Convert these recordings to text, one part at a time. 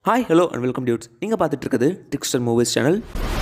hi hello and welcome dudes நீங்கள் பார்த்துட்டு இருக்கிறது டிக்ஸ்டர் மூவிஸ் சேனல்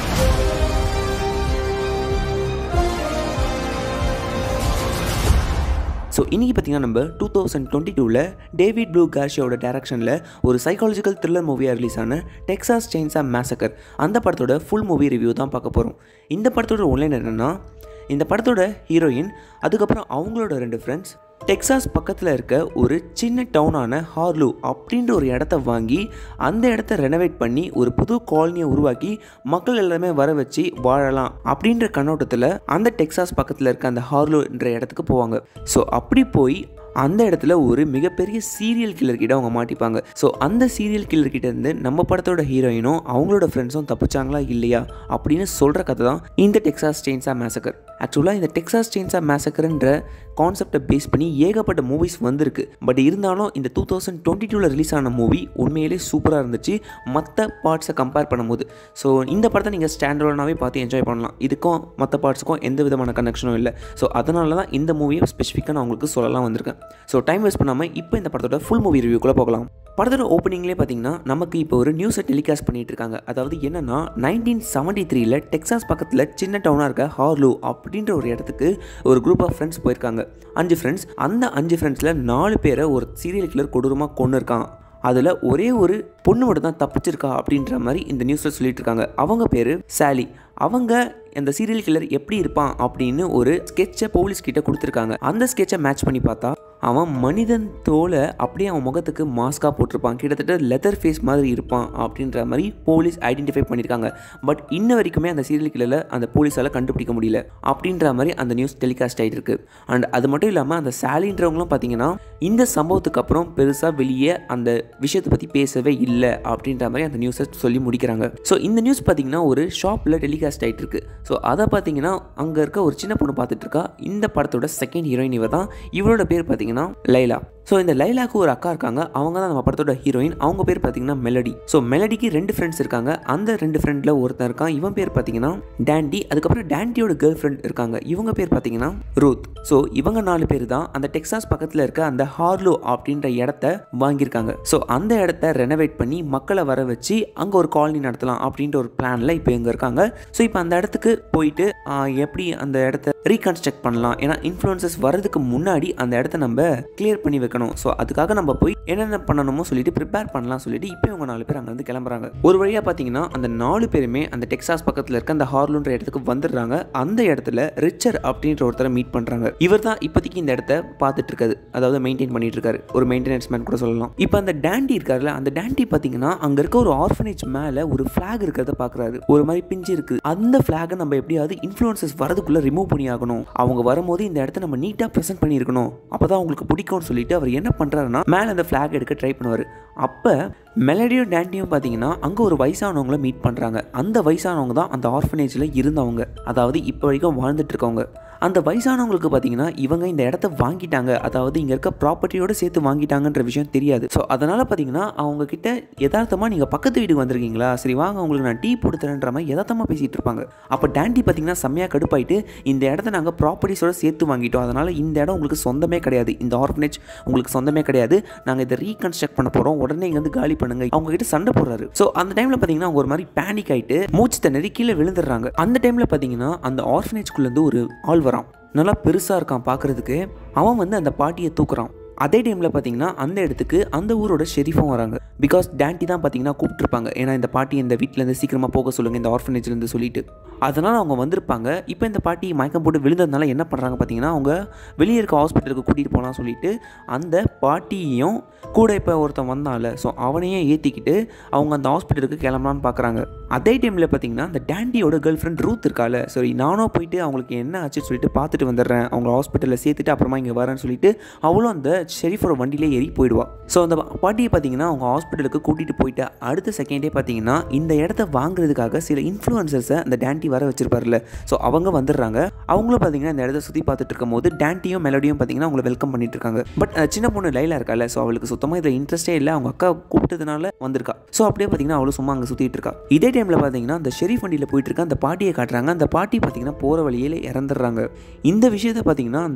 ஸோ இன்றைக்கி பார்த்தீங்கன்னா நம்ம டூ தௌசண்ட் டுவெண்ட்டி டூவில் டேவிட் ப்ளூ கார்ஷியோட டேரக்ஷனில் ஒரு சைக்காலஜிக்கல் த்ரில்லர் மூவியாக ரிலீஸ் ஆன டெக்ஸாஸ் செயின்ஸா மேசக்கர் அந்த படத்தோட ஃபுல் மூவி ரிவ்யூ தான் பார்க்க போகிறோம் இந்த படத்தோட ஒன்லைன் என்னென்னா இந்த படத்தோட ஹீரோயின் அதுக்கப்புறம் அவங்களோட ரெண்டு ஃப்ரெண்ட்ஸ் டெக்சாஸ் பக்கத்தில் இருக்க ஒரு சின்ன டவுனான ஹார்லூ அப்படின்ற ஒரு இடத்த வாங்கி அந்த இடத்த ரெனோவேட் பண்ணி ஒரு புது காலனியை உருவாக்கி மக்கள் எல்லாமே வர வச்சு வாழலாம் அப்படின்ற கண்ணோட்டத்தில் அந்த டெக்சாஸ் பக்கத்தில் இருக்க அந்த ஹார்லூன்ற இடத்துக்கு போவாங்க ஸோ அப்படி போய் அந்த இடத்துல ஒரு மிகப்பெரிய சீரியல் கில்லர் கிட்ட அவங்க மாட்டிப்பாங்க ஸோ அந்த சீரியல் கில்லர் கிட்ட இருந்து நம்ம படத்தோட ஹீரோயினும் அவங்களோட ஃப்ரெண்ட்ஸும் தப்பிச்சாங்களா இல்லையா அப்படின்னு சொல்கிற கதை தான் இந்த டெக்ஸாஸ் செயின்ஸா மேசக்கர் ஆக்சுவலாக இந்த டெக்ஸாஸ் செயின்ஸா மேசக்கர்ன்ற கான்செப்டை பேஸ் பண்ணி ஏகப்பட்ட மூவிஸ் வந்திருக்கு பட் இருந்தாலும் இந்த டூ தௌசண்ட் டுவெண்ட்டி டூவில் ரிலீஸ் ஆன மூவி உண்மையிலே சூப்பராக இருந்துச்சு மற்ற பார்ட்ஸை கம்பேர் பண்ணும்போது ஸோ இந்த படத்தை நீங்கள் ஸ்டாண்டர்டாகவே பார்த்து என்ஜாய் பண்ணலாம் இதுக்கும் மற்ற பார்ட்ஸுக்கும் எந்த விதமான கனெக்ஷனும் இல்லை ஸோ அதனால தான் இந்த மூவியை ஸ்பெசிஃபிக்காக நான் உங்களுக்கு சொல்லலாம் வந்திருக்கேன் ஸோ டைம் வேஸ்ட் பண்ணாமல் இப்போ இந்த படத்தோட ஃபுல் மூவி ரிவ்யூக்குள்ளே போகலாம் படத்தோட ஓப்பனிங்லேயே பார்த்தீங்கன்னா நமக்கு இப்போ ஒரு நியூஸை டெலிகாஸ்ட் பண்ணிட்டு இருக்காங்க அதாவது என்னன்னா நைன்டீன் செவன்ட்டி த்ரீல டெக்ஸாஸ் பக்கத்தில் சின்ன டவுனாக இருக்க ஹார்லூ அப்படின்ற ஒரு இடத்துக்கு ஒரு குரூப் ஆஃப் ஃப்ரெண்ட்ஸ் போயிருக்காங்க அஞ்சு ஃப்ரெண்ட்ஸ் அந்த அஞ்சு ஃப்ரெண்ட்ஸில் நாலு பேரை ஒரு சீரியல் கில்லர் கொடூரமாக கொண்டு இருக்கான் அதில் ஒரே ஒரு பொண்ணு மட்டும் தான் தப்பிச்சிருக்கா அப்படின்ற மாதிரி இந்த நியூஸில் சொல்லிட்டு இருக்காங்க அவங்க பேர் சாலி அவங்க அந்த சீரியல் கில்லர் எப்படி இருப்பான் அப்படின்னு ஒரு ஸ்கெட்சை போலீஸ் கிட்ட கொடுத்துருக்காங்க அந்த ஸ்கெட்சை மேட்ச் பண்ணி பார்த்தா அவன் மனிதன் தோலை அப்படியே அவன் முகத்துக்கு மாஸ்காக போட்டிருப்பான் கிட்டத்தட்ட லெதர் ஃபேஸ் மாதிரி இருப்பான் அப்படின்ற மாதிரி போலீஸ் ஐடென்டிஃபை பண்ணியிருக்காங்க பட் இன்ன வரைக்குமே அந்த சீரியல் கில்லரில் அந்த போலீஸால் கண்டுபிடிக்க முடியல அப்படின்ற மாதிரி அந்த நியூஸ் டெலிகாஸ்ட் ஆகிட்டு இருக்கு அண்ட் அது மட்டும் இல்லாமல் அந்த சாலின்றவங்களும் பார்த்தீங்கன்னா இந்த சம்பவத்துக்கு அப்புறம் பெருசாக வெளியே அந்த விஷயத்தை பற்றி பேசவே இல்லை அப்படின்ற மாதிரி அந்த நியூஸை சொல்லி முடிக்கிறாங்க ஸோ இந்த நியூஸ் பார்த்தீங்கன்னா ஒரு ஷாப்பில் டெலிகாஸ்ட் ஆகிட்டு இருக்கு ஸோ அதை பார்த்தீங்கன்னா அங்கே இருக்க ஒரு சின்ன பொண்ணு பார்த்துட்டு இருக்கா இந்த படத்தோட செகண்ட் ஹீரோயின் இவ தான் இவரோட பேர் பார்த்தீங்கன்னா லைலா ஸோ இந்த லைலாக்கு ஒரு அக்கா இருக்காங்க அவங்க தான் நம்ம படத்தோட ஹீரோயின் அவங்க பேர் பார்த்தீங்கன்னா மெலடி ஸோ மெலடிக்கு ரெண்டு ஃப்ரெண்ட்ஸ் இருக்காங்க அந்த ரெண்டு ஃப்ரெண்டில் ஒருத்தன் இருக்கான் இவன் பேர் பார்த்தீங்கன்னா டேண்டி அதுக்கப்புறம் டேண்டியோட கேர்ள் ஃப்ரெண்ட் இருக்காங்க இவங்க பேர் பார்த்தீங்கன்னா ரூத் ஸோ இவங்க நாலு பேர் தான் அந்த டெக்ஸாஸ் பக்கத்தில் இருக்க அந்த ஹார்லோ அப்படின்ற இடத்த வாங்கியிருக்காங்க ஸோ அந்த இடத்த ரெனோவேட் பண்ணி மக்களை வர வச்சு அங்கே ஒரு காலனி நடத்தலாம் அப்படின்ற ஒரு பிளானில் இப்போ இங்கே இருக்காங்க ஸோ இப்போ அந்த இடத்துக்கு போயிட்டு ஆஹ், எப்படி அந்த இடத்த ரீகன்ஸ்ட்ரக்ட் பண்ணலாம் ஏன்னா இன்ஃப்ளூயன்சஸ் வர்றதுக்கு முன்னாடி அந்த இடத்த நம்ம கிளியர் பண்ணி வைக்கணும் ஸோ அதுக்காக நம்ம போய் என்னென்ன பண்ணணுமோ சொல்லிட்டு ப்ரிப்பேர் பண்ணலாம் சொல்லிட்டு இப்போ இவங்க நாலு பேர் அங்கேருந்து கிளம்புறாங்க ஒரு வழியாக பார்த்தீங்கன்னா அந்த நாலு பேருமே அந்த டெக்ஸாஸ் பக்கத்தில் இருக்க அந்த ஹார்லுன்ற இடத்துக்கு வந்துடுறாங்க அந்த இடத்துல ரிச்சர் அப்படின்ற ஒருத்தரை மீட் பண்ணுறாங்க இவர் தான் இப்போதைக்கு இந்த இடத்த பார்த்துட்டு இருக்காரு அதாவது மெயின்டைன் பண்ணிட்டு இருக்காரு ஒரு மெயின்டெனன்ஸ் மேன் கூட சொல்லலாம் இப்போ அந்த டேண்டி இருக்காருல்ல அந்த டேண்டி பார்த்தீங்கன்னா அங்கே இருக்க ஒரு ஆர்ஃபனேஜ் மேலே ஒரு ஃப்ளாக் இருக்கிறத பார்க்குறாரு ஒரு மாதிரி பிஞ்சு இருக்கு அந்த ஃப்ளாகை நம்ம எப்படியாவது இன்ஃப்ளூயன்சஸ் வரதுக்குள்ள ரிமூவ் பண்ணி ஆகணும் அவங்க வரும்போது இந்த இடத்த நம்ம நீட்டாக ப்ரெசென்ட் பண்ணியிருக்கணும் அப்போ தான் அவங்களுக்கு பிடிக்கும்னு சொல்லிட்டு அவர் என்ன பண்ணுறாருன்னா மேலே அந்த ஃப்ளாக் எடுக்க ட்ரை பண்ணுவார் அப்போ மெலடியும் டேண்டியும் பார்த்தீங்கன்னா அங்கே ஒரு வயசானவங்கள மீட் பண்ணுறாங்க அந்த வயசானவங்க தான் அந்த ஆர்ஃபனேஜில் இருந்தவங்க அதாவது இப்போ வரைக்கும் வாழ்ந்துட்டு இருக்கவங்க அந்த வயசானவங்களுக்கு பார்த்தீங்கன்னா இவங்க இந்த இடத்த வாங்கிட்டாங்க அதாவது இங்கே இருக்க ப்ராப்பர்ட்டியோட சேர்த்து வாங்கிட்டாங்கன்ற விஷயம் தெரியாது ஸோ அதனால் பார்த்தீங்கன்னா அவங்க கிட்ட யதார்த்தமாக நீங்கள் பக்கத்து வீட்டுக்கு வந்திருக்கீங்களா சரி வாங்க உங்களுக்கு நான் டீ போட்டு தரேன்ற மாதிரி யதார்த்தமாக பேசிகிட்டு இருப்பாங்க அப்போ டேண்டி பார்த்தீங்கன்னா செம்மையாக கடுப்பாயிட்டு இந்த இடத்த நாங்கள் ப்ராப்பர்ட்டிஸோட சேர்த்து வாங்கிட்டோம் அதனால் இந்த இடம் உங்களுக்கு சொந்தமே கிடையாது இந்த ஆர்ஃபனேஜ் உங்களுக்கு சொந்தமே கிடையாது நாங்கள் இதை ரீகன்ஸ்ட்ரக்ட் பண்ண போகிறோம் உடனே இங்கே வந்து காலி பண்ணுங்க அவங்க கிட்ட சண்டை போடுறாரு ஸோ அந்த டைமில் பார்த்தீங்கன்னா அவங்க ஒரு மாதிரி பேனிக் ஆயிட்டு மூச்சு திணறி கீழே விழுந்துடுறாங்க அந்த டைமில் பார்த்தீங்கன்னா அந்த ஆர்ஃபனேஜ்குள்ளேருந்து ஒரு ஆள் வரான் நல்லா பெருசாக இருக்கான் பார்க்குறதுக்கு அவன் வந்து அந்த பாட்டியை தூக்குறான் அதே டைமில் பார்த்தீங்கன்னா அந்த இடத்துக்கு அந்த ஊரோட ஷெரீஃபும் வராங்க பிகாஸ் டேண்டி தான் பார்த்தீங்கன்னா கூப்பிட்டுருப்பாங்க ஏன்னா இந்த பாட்டி இந்த வீட்டிலேருந்து சீக்கிரமாக போக சொல்லுங்கள் இந்த ஆர்ஃபனேஜ்லேருந்து சொல்லிட்டு அதனால் அவங்க வந்திருப்பாங்க இப்போ இந்த பாட்டி மயக்கம் போட்டு விழுந்ததுனால என்ன பண்ணுறாங்க பார்த்தீங்கன்னா அவங்க வெளியே இருக்க ஹாஸ்பிட்டலுக்கு கூட்டிகிட்டு போகலாம் சொல்லிட்டு அந்த பாட்டியையும் கூட இப்போ ஒருத்தன் வந்தான்ல ஸோ அவனையும் ஏற்றிக்கிட்டு அவங்க அந்த ஹாஸ்பிட்டலுக்கு கிளம்பலான்னு பார்க்குறாங்க அதே டைமில் பார்த்தீங்கன்னா அந்த டேண்டியோட கேர்ள் ஃப்ரெண்ட் ரூத் இருக்கால சரி நானும் போயிட்டு அவங்களுக்கு என்ன ஆச்சுன்னு சொல்லிட்டு பார்த்துட்டு வந்துடுறேன் அவங்க ஹாஸ்பிட்டலில் சேர்த்துட்டு அப்புறமா இங்கே வரேன்னு சொல்லிட்டு அவளும் அந்த ஷெரீஃபோட வண்டியிலே ஏறி போயிடுவா ஸோ அந்த பாட்டியை பார்த்தீங்கன்னா அவங்க ஹாஸ்பிட்டலுக்கு கூட்டிகிட்டு போயிட்டு அடுத்த செகண்டே பார்த்தீங்கன்னா இந்த இடத்த வாங்குறதுக்காக சில இன்ஃப்ளூயன்சர்ஸை அந்த டேண்டி வர வச்சிருப்பார்ல ஸோ அவங்க வந்துடுறாங்க அவங்களும் பார்த்தீங்கன்னா இந்த இடத்த சுற்றி பார்த்துட்டு இருக்கும்போது டேண்டியும் மெலடியும் பார்த்தீங்கன்னா அவங்களை வெல்கம் பண்ணிட்டு இருக்காங்க பட் சின்ன பொண்ணு லைலா இருக்கால ஸோ அவளுக்கு சுத்தமாக இதில் இன்ட்ரெஸ்டே இல்லை அவங்க அக்கா கூப்பிட்டதுனால வந்திருக்கா ஸோ அப்படியே பார்த்தீங்கன்னா அவளும் சும்மா அங்கே சுற்றிட்டு இருக்கா இதே டைமில் பார்த்தீங்கன்னா அந்த ஷெரீஃப் வண்டியில் போயிட்டு இருக்க அந்த பாட்டியை காட்டுறாங்க அந்த பாட்டி பார்த்தீங்கன்னா போகிற வழியில் இறந்துடுறாங்க இந்த விஷயத்தை பார்த்தீங்கன்னா அந்த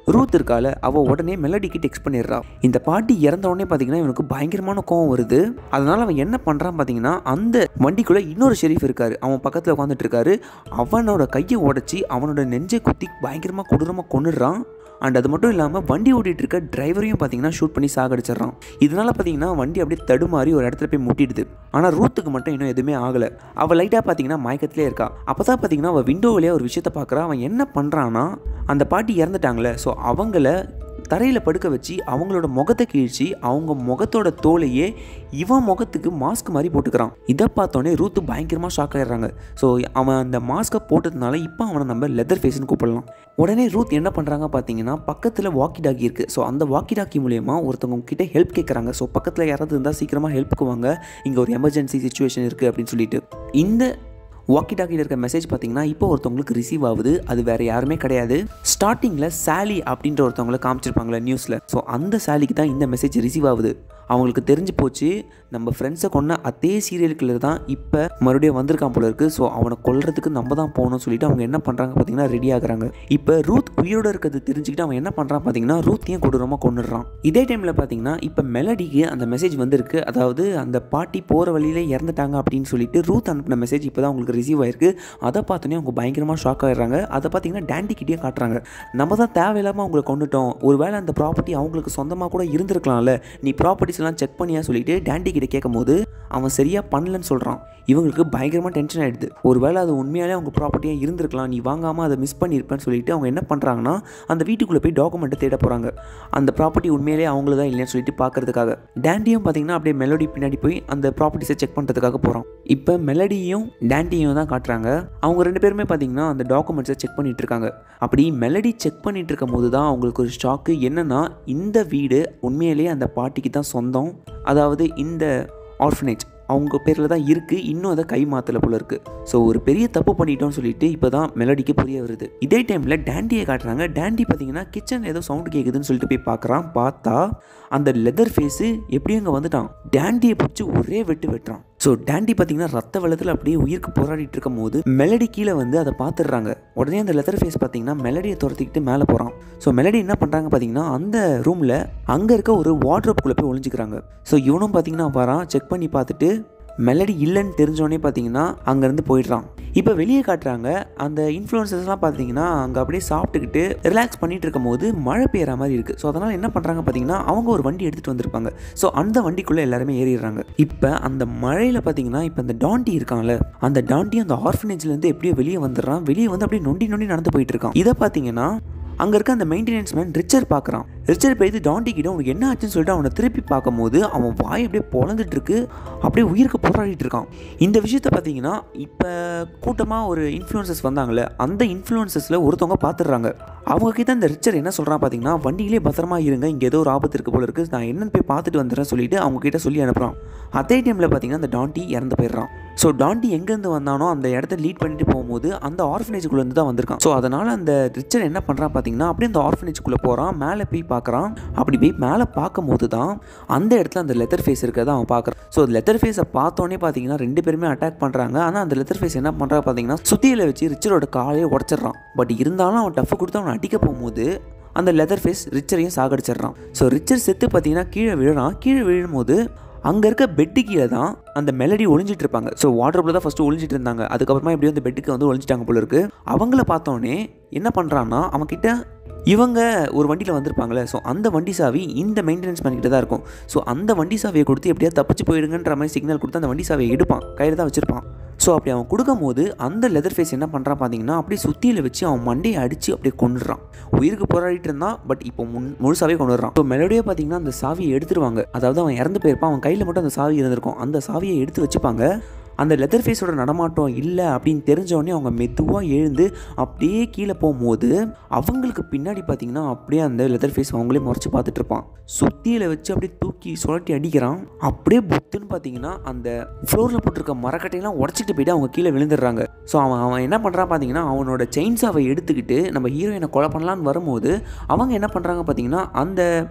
ரூத் இருக்கால அவள் உடனே மெலடிக்கு டெக்ஸ்ட் பண்ணிடுறா இந்த பாட்டி இறந்த உடனே பார்த்தீங்கன்னா இவனுக்கு பயங்கரமான கோவம் வருது அதனால் அவன் என்ன பண்ணுறான் பார்த்தீங்கன்னா அந்த வண்டிக்குள்ளே இன்னொரு ஷெரீஃப் இருக்காரு அவன் பக்கத்தில் உட்காந்துட்டு இருக்காரு அவனோட கையை உடச்சி அவனோட நெஞ்சை குத்தி பயங்கரமாக கொடூரமாக கொண்டுடுறான் அண்ட் அது மட்டும் இல்லாமல் வண்டி ஓட்டிகிட்டு இருக்க டிரைவரையும் பார்த்தீங்கன்னா ஷூட் பண்ணி சாகடிச்சிடுறான் இதனால் பார்த்தீங்கன்னா வண்டி அப்படியே தடுமாறி ஒரு இடத்துல போய் முட்டிடுது ஆனால் ரூத்துக்கு மட்டும் இன்னும் எதுவுமே ஆகலை அவள் லைட்டாக பார்த்தீங்கன்னா மயக்கத்திலே இருக்கா அப்போ தான் பார்த்தீங்கன்னா அவள் விண்டோ வழியாக ஒரு விஷயத்த பார்க்குறா அவன் என்ன பண்ணுறான்னா அந்த பாட்டி இறந்துட்டாங்களே ஸோ அவங்கள தரையில் படுக்க வச்சு அவங்களோட முகத்தை கீழ்ச்சி அவங்க முகத்தோட தோலையே இவன் முகத்துக்கு மாஸ்க் மாதிரி போட்டுக்கிறான் இதை பார்த்தோன்னே ரூத்து பயங்கரமாக ஷாக் ஆயிடுறாங்க ஸோ அவன் அந்த மாஸ்க்கை போட்டதுனால இப்போ அவனை நம்ம லெதர் ஃபேஸ்னு கூப்பிடலாம் உடனே ரூத் என்ன பண்ணுறாங்க பார்த்தீங்கன்னா பக்கத்தில் வாக்கி டாக்கி இருக்குது ஸோ அந்த வாக்கி டாக்கி மூலயமா ஒருத்தவங்க கிட்ட ஹெல்ப் கேட்குறாங்க ஸோ பக்கத்தில் யாராவது இருந்தால் சீக்கிரமாக ஹெல்ப்புக்கு வாங்க இங்கே ஒரு எமர்ஜென்சி சுச்சுவேஷன் இருக்குது அப்படின்னு சொல்லிட்டு இந்த வாக்கி டாக்கியில் இருக்க மெசேஜ் பார்த்தீங்கன்னா இப்போ ஒருத்தவங்களுக்கு ரிசீவ் ஆகுது அது வேறு யாருமே கிடையாது ஸ்டார்டிங்கில் சாலி அப்படின்ற ஒருத்தவங்கள காமிச்சிருப்பாங்களே நியூஸில் ஸோ அந்த சாலிக்கு தான் இந்த மெசேஜ் ரிசீவ் ஆகுது அவங்களுக்கு தெரிஞ்சு போச்சு நம்ம ஃப்ரெண்ட்ஸை கொண்ட அதே சீரியல் கில்லர் தான் இப்போ மறுபடியும் வந்திருக்கான் போல இருக்குது ஸோ அவனை கொல்றதுக்கு நம்ம தான் போகணும்னு சொல்லிட்டு அவங்க என்ன பண்ணுறாங்க பார்த்தீங்கன்னா ரெடி ஆகுறாங்க இப்போ ரூத் உயிரோட இருக்கிறது தெரிஞ்சுக்கிட்டு அவன் என்ன பண்ணுறான் பார்த்தீங்கன்னா ரூத்தையும் கொடூரமாக கொண்டுடுறான் இதே டைமில் பார்த்தீங்கன்னா இப்போ மெலடிக்கு அந்த மெசேஜ் வந்திருக்கு அதாவது அந்த பாட்டி போகிற வழியில இறந்துட்டாங்க அப்படின்னு சொல்லிட்டு ரூத் அனுப்பின மெசேஜ் இப்போ தான் உங்களுக்கு ரிசீவ் ஆயிருக்கு அதை பார்த்தோன்னே அவங்க பயங்கரமாக ஷாக் ஆயிடுறாங்க அதை பார்த்தீங்கன்னா டேண்டி கிட்டே காட்டுறாங்க நம்ம தான் தேவையில்லாமல் அவங்களை கொண்டுட்டோம் ஒருவேளை அந்த ப்ராப்பர்ட்டி அவங்களுக்கு சொந்தமாக கூட இருந்திருக்கலாம்ல நீ ப்ராப்பர்ட்டிஸ் எல்லாம் செக் பண்ணியா சொல்லிட்டு டேண்டி கிட்ட கேட்கும் போது அவன் சரியாக பண்ணலன்னு சொல்கிறான் இவங்களுக்கு பயங்கரமாக டென்ஷன் ஆகிடுது ஒருவேளை அது உண்மையாலே அவங்க ப்ராப்பர்ட்டியாக இருந்திருக்கலாம் நீ வாங்காமல் அதை மிஸ் பண்ணியிருப்பேன்னு சொல்லிட்டு அவங்க என்ன பண்ணுறாங்கன்னா அந்த வீட்டுக்குள்ளே போய் டாக்குமெண்ட்டை தேட போகிறாங்க அந்த ப்ராப்பர்ட்டி உண்மையிலே அவங்கள இல்லைன்னு சொல்லிட்டு பார்க்கறதுக்காக டேண்டியும் பார்த்தீங்கன்னா அப்படியே மெலடி பின்னாடி போய் அந்த ப்ராப்பர்ட்டிஸை செக் பண்ணுறதுக்காக போகிறான் இப்போ மெலடியும் டேண்டியும் தான் காட்டுறாங்க அவங்க ரெண்டு பேருமே பார்த்தீங்கன்னா அந்த டாக்குமெண்ட்ஸை செக் பண்ணிட்டு இருக்காங்க அப்படி மெலடி செக் பண்ணிட்டு இருக்கும் போது தான் அவங்களுக்கு ஒரு ஷாக்கு என்னன்னா இந்த வீடு உண்மையிலேயே அந்த பாட்டிக்கு தான் சொந்தம் அதாவது இந்த ஆர்ஃபனேஜ் அவங்க பேரில் தான் இருக்குது இன்னும் அதை கை மாற்றல போல இருக்குது ஸோ ஒரு பெரிய தப்பு பண்ணிட்டோம்னு சொல்லிட்டு இப்போ தான் மெலடிக்கு புரிய வருது இதே டைமில் டேண்டியை காட்டுறாங்க டேண்டி பார்த்தீங்கன்னா கிச்சன் ஏதோ சவுண்டு கேட்குதுன்னு சொல்லிட்டு போய் பார்க்குறான் பார்த்தா அந்த லெதர் ஃபேஸு எப்படியும் அங்கே வந்துட்டான் டேண்டியை பிடிச்சி ஒரே வெட்டு வெட்டுறான் ஸோ டேண்டி பார்த்தீங்கன்னா ரத்த வெள்ளத்தில் அப்படியே உயிருக்கு போராடிட்டு இருக்கும் போது மெலடி கீழே வந்து அதை பார்த்துடுறாங்க உடனே அந்த லெதர் ஃபேஸ் பார்த்தீங்கன்னா மெலடியை துரத்திக்கிட்டு மேலே போகிறான் ஸோ மெலடி என்ன பண்ணுறாங்க பார்த்தீங்கன்னா அந்த ரூமில் அங்கே இருக்க ஒரு வாட்ரோப்புக்குள்ளே போய் ஒளிஞ்சிக்கிறாங்க ஸோ இவனும் பார்த்தீங்கன்னா வரான் செக் பண்ணி பார்த்துட்டு மெலடி இல்லைன்னு தெரிஞ்சோடனே பார்த்தீங்கன்னா அங்கேருந்து போயிடுறான் இப்போ வெளியே காட்டுறாங்க அந்த இன்ஃப்ளூயன்சஸ்லாம் பார்த்தீங்கன்னா அங்கே அப்படியே சாப்பிட்டுக்கிட்டு ரிலாக்ஸ் பண்ணிட்டு இருக்கும் போது மழை பெய்கிற மாதிரி இருக்குது ஸோ அதனால் என்ன பண்ணுறாங்க பார்த்தீங்கன்னா அவங்க ஒரு வண்டி எடுத்துகிட்டு வந்திருப்பாங்க ஸோ அந்த வண்டிக்குள்ளே எல்லாருமே ஏறிடுறாங்க இப்போ அந்த மழையில் பார்த்தீங்கன்னா இப்போ அந்த டாண்டி இருக்கான்ல அந்த டாண்டி அந்த ஆர்ஃபனேஜ்லேருந்து எப்படியோ வெளியே வந்துடுறான் வெளியே வந்து அப்படியே நொண்டி நொண்டி நடந்து போயிட்டு இருக்கான் இதை பார்த்தீங்கன்னா அங்கே இருக்க அந்த மெயின்டெனன்ஸ் மேன் ரிச்சர் பார்க்குறான் ரிச்சர் போய் டாண்டி கிட்ட உனக்கு என்ன ஆச்சுன்னு சொல்லிட்டு அவனை திருப்பி பார்க்கும்போது அவன் வாய் அப்படியே பொழந்துட்டு இருக்கு அப்படியே உயிருக்கு போராடிட்டு இருக்கான் இந்த விஷயத்த பார்த்தீங்கன்னா இப்போ கூட்டமாக ஒரு இன்ஃப்ளூயன்சஸ் வந்தாங்களே அந்த இன்ஃப்ளூயன்சஸில் ஒருத்தவங்க பார்த்துடுறாங்க அவங்க கிட்ட அந்த ரிச்சர் என்ன சொல்கிறான் பார்த்தீங்கன்னா வண்டியிலே பத்திரமா இருங்க இங்கே ஏதோ ஒரு ஆபத்து இருக்கு போல இருக்குது நான் என்னன்னு போய் பார்த்துட்டு வந்துடுறேன் சொல்லிட்டு அவங்க கிட்ட சொல்லி அனுப்புகிறான் அதே டைமில் பார்த்தீங்கன்னா அந்த டாண்டி இறந்து போயிடுறான் ஸோ டாண்டி எங்கேருந்து வந்தானோ அந்த இடத்த லீட் பண்ணிட்டு போகும்போது அந்த ஆர்ஃபனேஜுக்குள்ளேருந்து தான் வந்திருக்கான் ஸோ அதனால் அந்த ரிச்சர் என்ன பண்ணுறான் பார்த்தீங்கன்னா அப்படியே அந்த ஆர்ஃபனேஜுக்குள்ளே போகிறான் மேலே போய் பார்க்குறான் அப்படி போய் மேலே பார்க்கும்போது தான் அந்த இடத்துல அந்த லெதர் ஃபேஸ் இருக்கிறத அவன் பார்க்குறான் ஸோ லெதர் ஃபேஸை பார்த்தோன்னே பார்த்தீங்கன்னா ரெண்டு பேருமே அட்டாக் பண்ணுறாங்க ஆனால் அந்த லெதர் ஃபேஸ் என்ன பண்ணுறா பார்த்தீங்கன்னா சுத்தியில் வச்சு ரிச்சரோட காலையே உடச்சிட்றான் பட் இருந்தாலும் அவன் டஃப் கொடுத்து அவனை அடிக்க போகும்போது அந்த லெதர் ஃபேஸ் ரிச்சரையும் சாகடிச்சிடுறான் ஸோ ரிச்சர் செத்து பார்த்தீங்கன்னா கீழே விழுறான் கீழே விழும்போது அங்கே இருக்க பெட்டு கீழே தான் அந்த மெலடி ஒளிஞ்சிட்டு இருப்பாங்க ஸோ வாட்ரோப்பில் தான் ஃபஸ்ட்டு ஒளிஞ்சிட்டு இருந்தாங்க அதுக்கப்புறமா எப்படியும் அந்த பெட்டுக்கு வந்து ஒளிஞ்சிட்டாங்க போல இருக்கு அவங்கள பார்த்தோன்னே என்ன பண்ணுறான்னா அவன்கிட்ட இவங்க ஒரு வண்டியில் வந்திருப்பாங்களே ஸோ அந்த வண்டி சாவி இந்த மெயின்டெனன்ஸ் பண்ணிக்கிட்டு தான் இருக்கும் ஸோ அந்த வண்டி சாவியை கொடுத்து எப்படியா தப்பிச்சு போயிடுங்கன்ற மாதிரி சிக்னல் கொடுத்து அந்த வண்டி சாவியை எடுப்பான் கையில் தான் வச்சிருப்பான் ஸோ அப்படி அவன் கொடுக்கும்போது அந்த லெதர் ஃபேஸ் என்ன பண்ணுறான் பார்த்தீங்கன்னா அப்படியே சுத்தியில் வச்சு அவன் மண்டையை அடித்து அப்படியே கொண்டுடுறான் உயிருக்கு போராடிட்டு இருந்தான் பட் இப்போ முன் முழுசாவே கொண்டு வர்றான் ஸோ மெலோடியாக பார்த்தீங்கன்னா அந்த சாவியை எடுத்துருவாங்க அதாவது அவன் இறந்து போயிருப்பான் அவன் கையில் மட்டும் அந்த சாவி இருந்திருக்கும் அந்த சாவியை எடுத்து வச்சுப்பாங்க அந்த லெதர் ஃபேஸோட நடமாட்டம் இல்லை அப்படின்னு தெரிஞ்சவொடனே அவங்க மெதுவாக எழுந்து அப்படியே கீழே போகும்போது அவங்களுக்கு பின்னாடி பார்த்தீங்கன்னா அப்படியே அந்த லெதர் ஃபேஸ் அவங்களே முறைச்சி பார்த்துட்டு இருப்பான் சுத்தியில் வச்சு அப்படியே தூக்கி சுழட்டி அடிக்கிறான் அப்படியே புத்துன்னு பார்த்தீங்கன்னா அந்த ஃப்ளோரில் போட்டிருக்க மரக்கட்டையெல்லாம் உடச்சிட்டு போயிட்டு அவங்க கீழே விழுந்துடுறாங்க ஸோ அவன் அவன் என்ன பண்ணுறான் பார்த்தீங்கன்னா அவனோட செயின்ஸாவை எடுத்துக்கிட்டு நம்ம ஹீரோயினை கொலை பண்ணலான்னு வரும்போது அவங்க என்ன பண்ணுறாங்க பார்த்தீங்கன்னா அந்த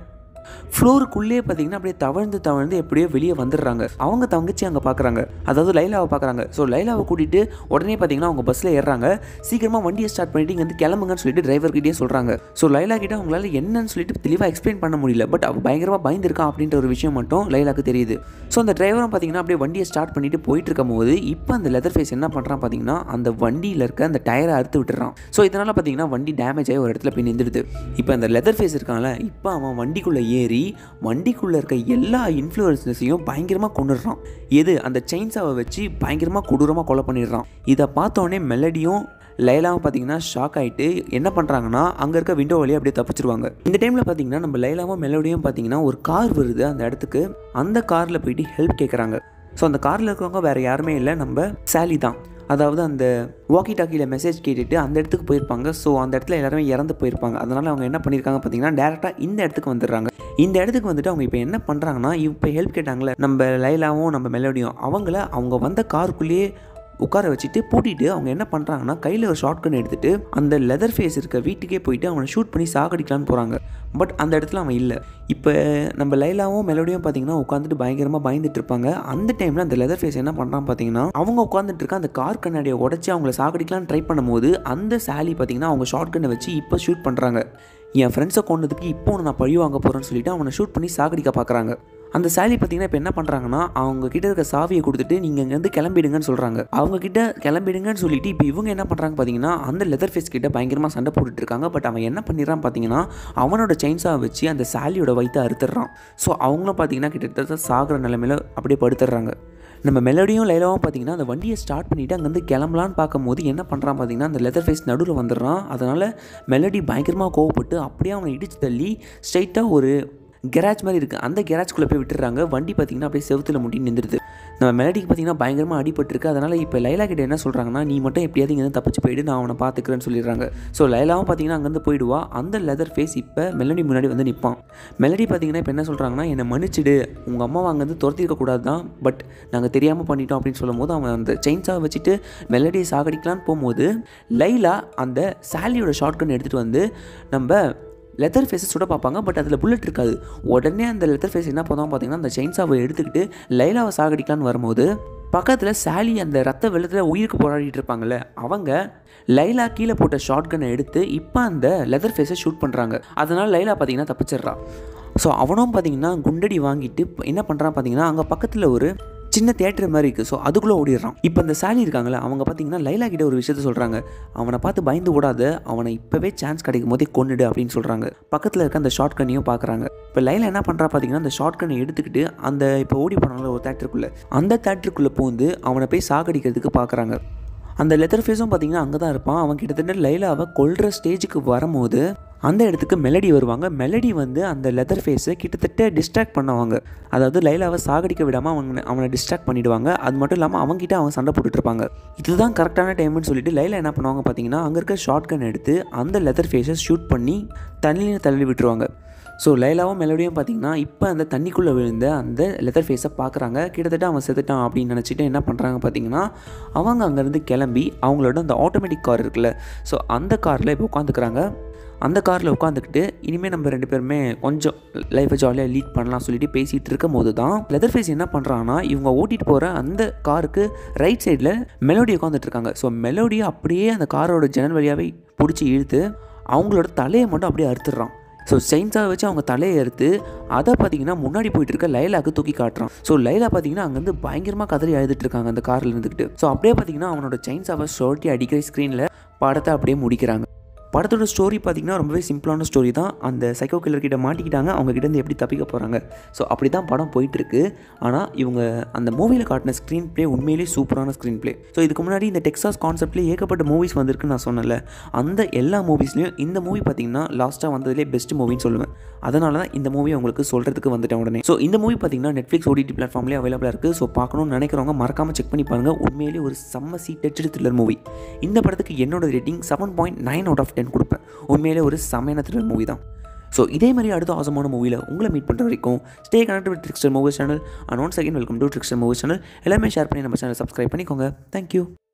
ஃப்ளோருக்குள்ளேயே பார்த்தீங்கன்னா அப்படியே தவழ்ந்து தவழ்ந்து எப்படியோ வெளியே வந்துடுறாங்க அவங்க தங்கச்சி அங்கே பார்க்குறாங்க அதாவது லைலாவை பார்க்குறாங்க ஸோ லைலாவை கூட்டிகிட்டு உடனே பார்த்தீங்கன்னா அவங்க பஸ்ஸில் ஏறுறாங்க சீக்கிரமாக வண்டியை ஸ்டார்ட் பண்ணிட்டு இங்கே வந்து கிளம்புங்கன்னு சொல்லிட்டு டிரைவர்கிட்டே சொல்கிறாங்க ஸோ லைலா கிட்ட அவங்களால என்னன்னு சொல்லிட்டு தெளிவாக எக்ஸ்பிளைன் பண்ண முடியல பட் அவள் பயங்கரமாக பயந்துருக்கான் அப்படின்ற ஒரு விஷயம் மட்டும் லைலாக்கு தெரியுது ஸோ அந்த டிரைவரும் பார்த்தீங்கன்னா அப்படியே வண்டியை ஸ்டார்ட் பண்ணிட்டு போயிட்டு இருக்கும்போது இப்போ அந்த லெதர் ஃபேஸ் என்ன பண்ணுறான் பார்த்தீங்கன்னா அந்த வண்டியில் இருக்க அந்த டயரை அறுத்து விட்டுறான் ஸோ இதனால் பார்த்தீங்கன்னா வண்டி டேமேஜ் ஆகி ஒரு இடத்துல போய் நின்றுடுது இப்போ அந்த லெதர் ஃபேஸ் இருக்கான்ல இப்போ அவன் வண்டிக்குள்ளே ஏறி வண்டிக்குள்ளே இருக்க எல்லா இன்ஃப்ளூயன்ஸையும் பயங்கரமாக கொண்டுடுறான் எது அந்த செயின்ஸாவை வச்சு பயங்கரமாக கொடூரமாக கொலை பண்ணிடுறான் இதை பார்த்தோன்னே மெலடியும் லைலாவும் பார்த்தீங்கன்னா ஷாக் ஆகிட்டு என்ன பண்ணுறாங்கன்னா அங்கே இருக்க விண்டோ வழியாக அப்படியே தப்பிச்சிருவாங்க இந்த டைமில் பார்த்தீங்கன்னா நம்ம லைலாவும் மெலடியும் பார்த்தீங்கன்னா ஒரு கார் வருது அந்த இடத்துக்கு அந்த காரில் போயிட்டு ஹெல்ப் கேட்குறாங்க ஸோ அந்த காரில் இருக்கிறவங்க வேறு யாருமே இல்லை நம்ம சாலி தான் அதாவது அந்த வாக்கி டாக்கியில் மெசேஜ் கேட்டுட்டு அந்த இடத்துக்கு போயிருப்பாங்க ஸோ அந்த இடத்துல எல்லாருமே இறந்து போயிருப்பாங்க அதனால் அவங்க என்ன பண்ணியிருக்காங்க பார்த்தீங்கன்னா டேரெக்டாக இந்த இடத்துக்கு வந்துடுறாங்க இந்த இடத்துக்கு வந்துட்டு அவங்க இப்போ என்ன பண்ணுறாங்கன்னா இப்போ ஹெல்ப் கேட்டாங்களே நம்ம லைலாவும் நம்ம மெலோடியும் அவங்கள அவங்க வந்த காருக்குள்ளேயே உட்கார வச்சுட்டு பூட்டிட்டு அவங்க என்ன பண்ணுறாங்கன்னா கையில் ஒரு ஷார்ட் கன் எடுத்துட்டு அந்த லெதர் ஃபேஸ் இருக்க வீட்டுக்கே போயிட்டு அவனை ஷூட் பண்ணி சாகடிக்கலான்னு போகிறாங்க பட் அந்த இடத்துல அவன் இல்லை இப்போ நம்ம லைலாவும் மெலோடியும் பார்த்தீங்கன்னா உட்காந்துட்டு பயங்கரமாக பயந்துட்டு இருப்பாங்க அந்த டைமில் அந்த லெதர் ஃபேஸ் என்ன பண்ணுறான் பார்த்தீங்கன்னா அவங்க உட்காந்துட்டு இருக்க அந்த கார் கண்ணாடியை உடச்சி அவங்கள சாகடிக்கலான்னு ட்ரை பண்ணும்போது அந்த சாலி பார்த்தீங்கன்னா அவங்க ஷார்ட் கன்னை வச்சு இப்போ ஷூட் பண்ணுறாங்க என் ஃப்ரெண்ட்ஸை கொண்டதுக்கு இப்போ நான் பழி வாங்க போகிறேன்னு சொல்லிட்டு அவனை ஷூட் பண்ணி சாகடிக்க பார்க்குறாங்க அந்த சாலி பார்த்தீங்கன்னா இப்போ என்ன பண்ணுறாங்கன்னா அவங்க கிட்ட இருக்க சாவியை கொடுத்துட்டு நீங்கள் இங்கேருந்து கிளம்பிடுங்கன்னு சொல்கிறாங்க அவங்க கிட்ட கிளம்பிடுங்கன்னு சொல்லிட்டு இப்போ இவங்க என்ன பண்ணுறாங்க பார்த்தீங்கன்னா அந்த லெதர் ஃபேஸ் கிட்ட பயங்கரமாக சண்டை போட்டுட்டு இருக்காங்க பட் அவன் என்ன பண்ணிடுறான் பார்த்தீங்கன்னா அவனோட செயின்ஸாவை வச்சு அந்த சாலியோட வயிற்று அறுத்துடுறான் ஸோ அவங்களும் பார்த்தீங்கன்னா கிட்டத்தட்ட சாகிற நிலைமையில அப்படியே படுத்துடுறாங்க நம்ம மெலடியும் லைலாவும் பார்த்தீங்கன்னா அந்த வண்டியை ஸ்டார்ட் பண்ணிவிட்டு அங்கேருந்து கிளம்பலான்னு பார்க்கும்போது என்ன பண்ணுறான் பார்த்தீங்கன்னா அந்த லெதர் ஃபேஸ் நடுவில் வந்துடுறான் அதனால் மெலடி பயங்கரமாக கோவப்பட்டு அப்படியே அவனை இடிச்சு தள்ளி ஸ்ட்ரைட்டாக ஒரு கெராஜ் மாதிரி இருக்குது அந்த கெராஜ்குள்ளே போய் விட்டுறாங்க வண்டி பார்த்திங்கன்னா அப்படியே செவுத்தில் முட்டி நின்றுடுது நம்ம மெலடிக்கு பார்த்திங்கன்னா பயங்கரமாக அடிபட்டிருக்கு அதனால் இப்போ லைலா கிட்ட என்ன சொல்கிறாங்கன்னா நீ மட்டும் எப்படியாவது இங்கேருந்து தப்பிச்சு போயிடு நான் அவனை பார்த்துக்கிறேன்னு சொல்லிடுறாங்க ஸோ லைலாவும் பார்த்திங்கன்னா அங்கேருந்து போயிடுவா அந்த லெதர் ஃபேஸ் இப்போ மெலடி முன்னாடி வந்து நிற்பான் மெலடி பார்த்திங்கன்னா இப்போ என்ன சொல்கிறாங்கன்னா என்னை மன்னிச்சிடு உங்கள் அம்மாவை அங்கேருந்து துரத்திருக்க கூடாது தான் பட் நாங்கள் தெரியாமல் பண்ணிட்டோம் அப்படின்னு சொல்லும்போது அவன் அந்த செயின்ஸாக வச்சுட்டு மெலடியை சாகடிக்கலான்னு போகும்போது லைலா அந்த சாலியோட ஷார்ட்கன் எடுத்துகிட்டு வந்து நம்ம லெதர் ஃபேஸை சுட பார்ப்பாங்க பட் அதில் புல்லட் இருக்காது உடனே அந்த லெதர் ஃபேஸ் என்ன பண்ணுவாங்க பார்த்தீங்கன்னா அந்த செயின்ஸாவை எடுத்துக்கிட்டு லைலாவை சாகடிக்கலான்னு வரும்போது பக்கத்தில் சாலி அந்த ரத்த வெள்ளத்தில் உயிருக்கு போராடிட்டு இருப்பாங்கல்ல அவங்க லைலா கீழே போட்ட ஷார்ட் எடுத்து இப்போ அந்த லெதர் ஃபேஸை ஷூட் பண்ணுறாங்க அதனால் லைலா பார்த்தீங்கன்னா தப்பிச்சிடுறா ஸோ அவனும் பார்த்தீங்கன்னா குண்டடி வாங்கிட்டு என்ன பண்ணுறான் பார்த்தீங்கன்னா அங்கே பக்கத்தில் ஒரு சின்ன தேட்டர் மாதிரி இருக்குது ஸோ அதுக்குள்ளே ஓடிடுறான் இப்போ அந்த சாலி இருக்காங்களே அவங்க பார்த்தீங்கன்னா லைலா கிட்ட ஒரு விஷயத்த சொல்கிறாங்க அவனை பார்த்து பயந்து ஓடாத அவனை இப்போவே சான்ஸ் கிடைக்கும் போதே கொண்டுடு அப்படின்னு சொல்கிறாங்க பக்கத்தில் இருக்க அந்த ஷார்ட் கண்ணையும் பார்க்குறாங்க இப்போ லைலா என்ன பண்ணுறா பார்த்தீங்கன்னா அந்த ஷார்ட் கண்ணை எடுத்துக்கிட்டு அந்த இப்போ ஓடி போனாங்களே ஒரு தேட்டருக்குள்ளே அந்த தேட்டருக்குள்ளே பூந்து அவனை போய் சாகடிக்கிறதுக்கு பார்க்குறாங்க அந்த லெதர் ஃபேஸும் பார்த்தீங்கன்னா அங்கே தான் இருப்பான் அவன் கிட்டத்தட்ட லைலாவை கொல்ற ஸ்டேஜுக்கு வரும்போது அந்த இடத்துக்கு மெலடி வருவாங்க மெலடி வந்து அந்த லெதர் ஃபேஸை கிட்டத்தட்ட டிஸ்ட்ராக்ட் பண்ணுவாங்க அதாவது லைலாவை சாகடிக்க விடாமல் அவனை அவனை டிஸ்ட்ராக்ட் பண்ணிடுவாங்க அது மட்டும் இல்லாமல் அவங்ககிட்ட அவன் சண்டை போட்டுட்டு இருப்பாங்க இதுதான் கரெக்டான டைம்னு சொல்லிட்டு லைலா என்ன பண்ணுவாங்க பார்த்தீங்கன்னா அங்கே இருக்க ஷார்ட் கன் எடுத்து அந்த லெதர் ஃபேஸை ஷூட் பண்ணி தண்ணியில் தள்ளி விட்டுருவாங்க ஸோ லைலாவும் மெலடியும் பார்த்தீங்கன்னா இப்போ அந்த தண்ணிக்குள்ளே விழுந்த அந்த லெதர் ஃபேஸை பார்க்குறாங்க கிட்டத்தட்ட அவன் செத்துட்டான் அப்படின்னு நினச்சிட்டு என்ன பண்ணுறாங்க பார்த்தீங்கன்னா அவங்க அங்கேருந்து கிளம்பி அவங்களோட அந்த ஆட்டோமேட்டிக் கார் இருக்குல்ல ஸோ அந்த காரில் இப்போ உட்காந்துக்கிறாங்க அந்த காரில் உட்காந்துக்கிட்டு இனிமேல் நம்ம ரெண்டு பேருமே கொஞ்சம் லைஃப்பை ஜாலியாக லீட் பண்ணலாம் சொல்லிட்டு பேசிகிட்டு இருக்கும் போது தான் லெதர் ஃபேஸ் என்ன பண்ணுறாங்கன்னா இவங்க ஓட்டிகிட்டு போகிற அந்த காருக்கு ரைட் சைடில் மெலோடி உட்காந்துட்டு இருக்காங்க ஸோ மெலோடியை அப்படியே அந்த காரோட ஜன்னல் வழியாகவே பிடிச்சி இழுத்து அவங்களோட தலையை மட்டும் அப்படியே அறுத்துடுறான் ஸோ செயின்ஸாக வச்சு அவங்க தலையை எடுத்து அதை பார்த்தீங்கன்னா முன்னாடி போயிட்டு இருக்க லைலாக்கு தூக்கி காட்டுறான் ஸோ லைலா பார்த்தீங்கன்னா அங்கேருந்து பயங்கரமாக கதறி அழுதுட்டு இருக்காங்க அந்த காரில் இருந்துக்கிட்டு ஸோ அப்படியே பார்த்தீங்கன்னா அவனோட செயின்ஸாவை ஷோர்ட்டி அடிக்கிற ஸ்க்ரீனில் படத்தை அப்படியே முடிக்கிறாங்க படத்தோட ஸ்டோரி பார்த்திங்கன்னா ரொம்பவே சிம்பிளான ஸ்டோரி தான் அந்த சைக்கோ கில்லர் கிட்ட மாட்டிக்கிட்டாங்க அவங்க கிட்டேருந்து எப்படி தப்பிக்க போகிறாங்க ஸோ அப்படி தான் படம் போயிட்டுருக்கு ஆனால் இவங்க அந்த மூவியில் காட்டின ஸ்க்ரீன் ப்ளே உண்மையிலேயே சூப்பரான ஸ்க்ரீன் ப்ளே ஸோ இதுக்கு முன்னாடி இந்த டெக்ஸாஸ் கான்செப்ட்லேயே ஏகப்பட்ட மூவிஸ் வந்திருக்குன்னு நான் சொன்னல அந்த எல்லா மூவிஸ்லையும் இந்த மூவி பார்த்திங்கன்னா லாஸ்ட்டாக வந்ததுலேயே பெஸ்ட் மூவின்னு சொல்லுவேன் அதனால தான் இந்த மூவி உங்களுக்கு சொல்கிறதுக்கு வந்துட்டேன் உடனே ஸோ இந்த மூவி பார்த்திங்கன்னா நெட்ஃப்ளிக்ஸ் ஓடிடி பிளாட்ஃபார்ம்லேயே அவைலபிளாக இருக்குது ஸோ பார்க்கணும்னு நினைக்கிறவங்க மறக்காமல் செக் பண்ணி பாருங்கள் உண்மையிலேயே ஒரு செம்ம சீட் டச்சு த்ரில்லர் மூவி இந்த படத்துக்கு என்னோட rating seven point nine out of ten கொடுப்பேன் உண்மையிலே ஒரு செம்மையான த்ரில்லர் மூவி தான் ஸோ இதே மாதிரி அடுத்த ஆசமான மூவியில் உங்களை மீட் பண்ணுற வரைக்கும் stay connect with Trickster movie channel and once again welcome to Trickster movie channel எல்லாமே ஷேர் பண்ணி நம்ம சேனல் சப்ஸ்கிரைப் பண்ணிக்கோங்க தேங்க்யூ